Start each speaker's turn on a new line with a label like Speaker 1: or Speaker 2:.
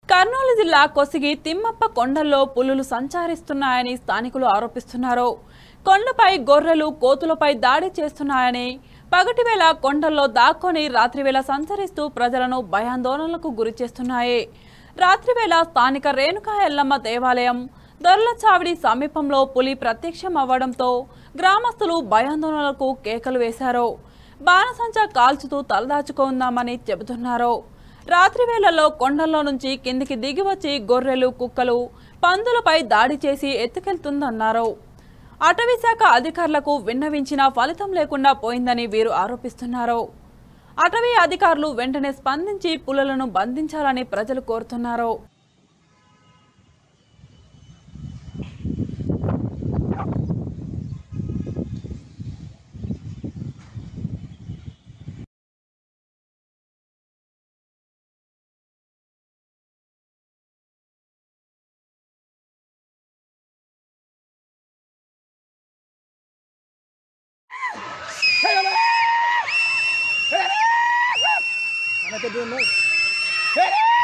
Speaker 1: కర్నూలు జిల్లా కొసిగి తిమ్మప్ప కొండల్లో పులులు సంచరిస్తున్నాయని స్థానికులు ఆరోపిస్తున్నారు కొండపై గొర్రెలు కోతులపై దాడి చేస్తున్నాయని పగటివేళ కొండల్లో దాక్కొని రాత్రివేళ సంచరిస్తూ ప్రజలను భయాందోళనలకు గురి చేస్తున్నాయి రాత్రివేళ స్థానిక రేణుకా ఎల్లమ్మ దేవాలయం దొర్లచావిడి సమీపంలో పులి ప్రత్యక్షం అవ్వడంతో గ్రామస్తులు భయాందోళనలకు కేకలు వేశారు బాణసంచా కాల్చుతూ తలదాచుకుందామని చెబుతున్నారు రాత్రి వేళల్లో కొండల్లో నుంచి కిందికి దిగి వచ్చి గొర్రెలు కుక్కలు పందులపై దాడి చేసి ఎత్తుకెళ్తుందన్నారు అటవీ శాఖ అధికారులకు విన్నవించినా ఫలితం లేకుండా పోయిందని వీరు ఆరోపిస్తున్నారు అటవీ అధికారులు వెంటనే స్పందించి పులులను బంధించాలని ప్రజలు కోరుతున్నారు
Speaker 2: Ano ka doon, no?